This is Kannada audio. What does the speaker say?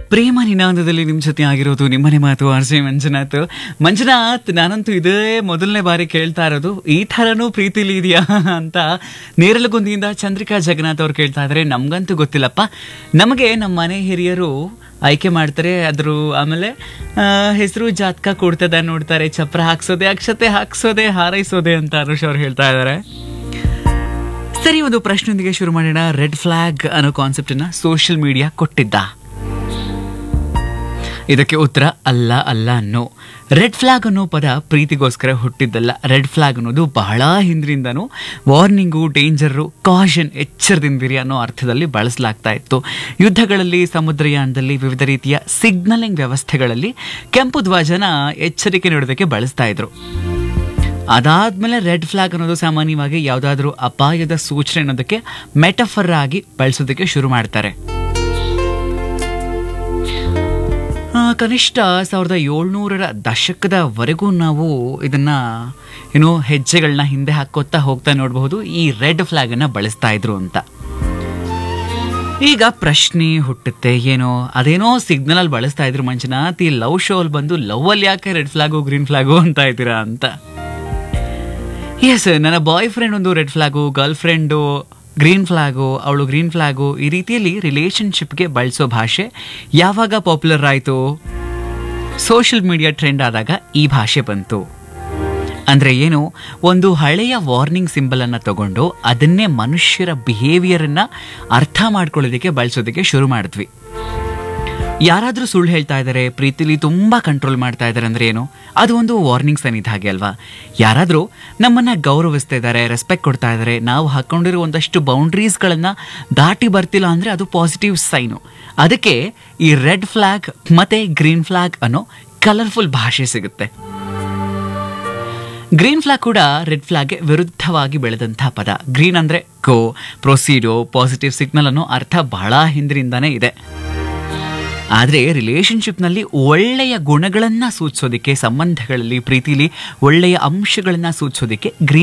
ಪ್ರೇಮ ನಿನಾದದಲ್ಲಿ ನಿಮ್ಮ ಜೊತೆ ಆಗಿರೋದು ನಿಮ್ಮನೆ ಮಾತು ಆರ್ ಜೆ ಮಂಜುನಾಥ್ ಮಂಜುನಾಥ್ ನಾನಂತೂ ಇದೇ ಮೊದಲನೇ ಬಾರಿ ಕೇಳ್ತಾ ಇರೋದು ಈ ಥರನೂ ಪ್ರೀತಿಲಿ ಇದೆಯಾ ಅಂತ ನೇರಲಗುಂದಿಯಿಂದ ಚಂದ್ರಿಕಾ ಜಗನ್ನಾಥ್ ಅವ್ರು ಕೇಳ್ತಾ ಇದ್ದಾರೆ ನಮ್ಗಂತೂ ಗೊತ್ತಿಲ್ಲಪ್ಪ ನಮಗೆ ನಮ್ಮ ಮನೆ ಹಿರಿಯರು ಆಯ್ಕೆ ಮಾಡ್ತಾರೆ ಅದ್ರ ಆಮೇಲೆ ಹೆಸರು ಜಾತಕ ಕೊಡ್ತದ ನೋಡ್ತಾರೆ ಚಪ್ರ ಹಾಕ್ಸೋದೆ ಅಕ್ಷತೆ ಹಾಕ್ಸೋದೆ ಹಾರೈಸೋದೆ ಅಂತ ಅನುಷ್ ಅವ್ರು ಹೇಳ್ತಾ ಇದ್ದಾರೆ ಸರಿ ಒಂದು ಪ್ರಶ್ನೆಯೊಂದಿಗೆ ಶುರು ಮಾಡೋಣ ರೆಡ್ ಫ್ಲಾಗ್ ಅನ್ನೋ ಕಾನ್ಸೆಪ್ಟ್ ಅನ್ನ ಸೋಷಿಯಲ್ ಮೀಡಿಯಾ ಕೊಟ್ಟಿದ್ದ ಇದಕ್ಕೆ ಉತ್ತರ ಅಲ್ಲ ಅಲ್ಲ ನೋ ರೆಡ್ ಫ್ಲಾಗ್ ಅನ್ನೋ ಪದ ಪ್ರೀತಿಗೋಸ್ಕರ ಹುಟ್ಟಿದ್ದಲ್ಲ ರೆಡ್ ಫ್ಲಾಗ್ ಅನ್ನೋದು ಬಹಳ ಹಿಂದ್ರಿಂದನೂ ವಾರ್ನಿಂಗು ಡೇಂಜರು ಕಾಷನ್ ಎಚ್ಚರದಿಂದಿರಿ ಅನ್ನೋ ಅರ್ಥದಲ್ಲಿ ಬಳಸಲಾಗ್ತಾ ಇತ್ತು ಯುದ್ಧಗಳಲ್ಲಿ ಸಮುದ್ರಯಾನದಲ್ಲಿ ವಿವಿಧ ರೀತಿಯ ಸಿಗ್ನಲಿಂಗ್ ವ್ಯವಸ್ಥೆಗಳಲ್ಲಿ ಕೆಂಪು ಧ್ವಜನ ಎಚ್ಚರಿಕೆ ನೀಡೋದಕ್ಕೆ ಬಳಸ್ತಾ ಇದ್ರು ಅದಾದ್ಮೇಲೆ ರೆಡ್ ಫ್ಲಾಗ್ ಅನ್ನೋದು ಸಾಮಾನ್ಯವಾಗಿ ಯಾವುದಾದ್ರೂ ಅಪಾಯದ ಸೂಚನೆ ಅನ್ನೋದಕ್ಕೆ ಮೆಟಫರ್ ಆಗಿ ಬಳಸೋದಕ್ಕೆ ಶುರು ಮಾಡ್ತಾರೆ ಆ, ಕನಿಷ್ಠ ಸಾವಿರದ ಏಳ್ನೂರರ ದಶಕದವರೆಗೂ ನಾವು ಇದನ್ನ ಏನೋ ಹೆಜ್ಜೆಗಳನ್ನ ಹಿಂದೆ ಹಾಕೋತಾ ಹೋಗ್ತಾ ನೋಡಬಹುದು ಈ ರೆಡ್ ಫ್ಲಾಗ್ ಅನ್ನ ಬಳಸ್ತಾ ಇದ್ರು ಅಂತ ಈಗ ಪ್ರಶ್ನೆ ಹುಟ್ಟುತ್ತೆ ಏನೋ ಅದೇನೋ ಸಿಗ್ನಲ್ ಅಲ್ಲಿ ಬಳಸ್ತಾ ಇದ್ರು ಮಂಜುನಾಥ್ ಈ ಲವ್ ಶೋ ಅಲ್ಲಿ ಬಂದು ಲವ್ ಅಲ್ಲಿ ಯಾಕೆ ರೆಡ್ ಫ್ಲಾಗು ಗ್ರೀನ್ ಫ್ಲಾಗು ಅಂತ ಇದ್ದೀರಾ ಅಂತ ಎಸ್ ನನ್ನ ಬಾಯ್ ಫ್ರೆಂಡ್ ಒಂದು red flag girlfriend green flag ಅವಳು ಗ್ರೀನ್ ಫ್ಲಾಗು ಈ ರೀತಿಯಲ್ಲಿ ರಿಲೇಶನ್ಶಿಪ್ಗೆ ಬಳಸೋ ಭಾಷೆ ಯಾವಾಗ ಪಾಪ್ಯುಲರ್ ಆಯಿತು ಸೋಷಿಯಲ್ ಮೀಡಿಯಾ ಟ್ರೆಂಡ್ ಆದಾಗ ಈ ಭಾಷೆ ಬಂತು ಅಂದ್ರೆ ಏನು ಒಂದು ಹಳೆಯ ವಾರ್ನಿಂಗ್ ಸಿಂಬಲ್ ಅನ್ನ ತಗೊಂಡು ಅದನ್ನೇ ಮನುಷ್ಯರ ಬಿಹೇವಿಯರ್ ಅನ್ನ ಅರ್ಥ ಮಾಡ್ಕೊಳ್ಳೋದಕ್ಕೆ ಬಳಸೋದಕ್ಕೆ ಶುರು ಮಾಡಿದ್ವಿ ಯಾರಾದ್ರೂ ಸುಳ್ಳು ಹೇಳ್ತಾ ಇದ್ದಾರೆ ಪ್ರೀತಿಲಿ ತುಂಬಾ ಕಂಟ್ರೋಲ್ ಮಾಡ್ತಾ ಇದ್ದಾರೆ ಅಂದ್ರೆ ಏನು ಅದು ಒಂದು ವಾರ್ನಿಂಗ್ ಸೈನ್ ಇದ್ದ ಹಾಗೆ ಅಲ್ವಾ ಯಾರಾದ್ರೂ ನಮ್ಮನ್ನ ಗೌರವಿಸ್ತಾ ಇದ್ದಾರೆ ರೆಸ್ಪೆಕ್ಟ್ ಕೊಡ್ತಾ ಇದ್ದಾರೆ ನಾವು ಹಾಕೊಂಡಿರೋ ಒಂದಷ್ಟು ಬೌಂಡ್ರೀಸ್ಗಳನ್ನ ದಾಟಿ ಬರ್ತಿಲ್ಲ ಅಂದ್ರೆ ಅದು ಪಾಸಿಟಿವ್ ಸೈನು ಅದಕ್ಕೆ ಈ ರೆಡ್ ಫ್ಲಾಗ್ ಮತ್ತೆ ಗ್ರೀನ್ ಫ್ಲಾಗ್ ಅನ್ನೋ ಕಲರ್ಫುಲ್ ಭಾಷೆ ಸಿಗುತ್ತೆ ಗ್ರೀನ್ ಫ್ಲಾಗ್ ಕೂಡ ರೆಡ್ ಫ್ಲಾಗ್ಗೆ ವಿರುದ್ಧವಾಗಿ ಬೆಳೆದಂತಹ ಪದ ಗ್ರೀನ್ ಅಂದ್ರೆ ಗೋ ಪ್ರೊಸೀಡೋ ಪಾಸಿಟಿವ್ ಸಿಗ್ನಲ್ ಅನ್ನೋ ಅರ್ಥ ಬಹಳ ಹಿಂದ್ರಿಂದಾನೇ ಇದೆ ಆದರೆ ರಿಲೇಶನ್ಶಿಪ್ನಲ್ಲಿ ಒಳ್ಳೆಯ ಗುಣಗಳನ್ನ ಸೂಚಿಸೋದಕ್ಕೆ ಸಂಬಂಧಗಳಲ್ಲಿ ಪ್ರೀತಿಲಿ ಒಳ್ಳೆಯ ಅಂಶಗಳನ್ನ ಸೂಚಿಸೋದಕ್ಕೆ ಗ್ರೀನ್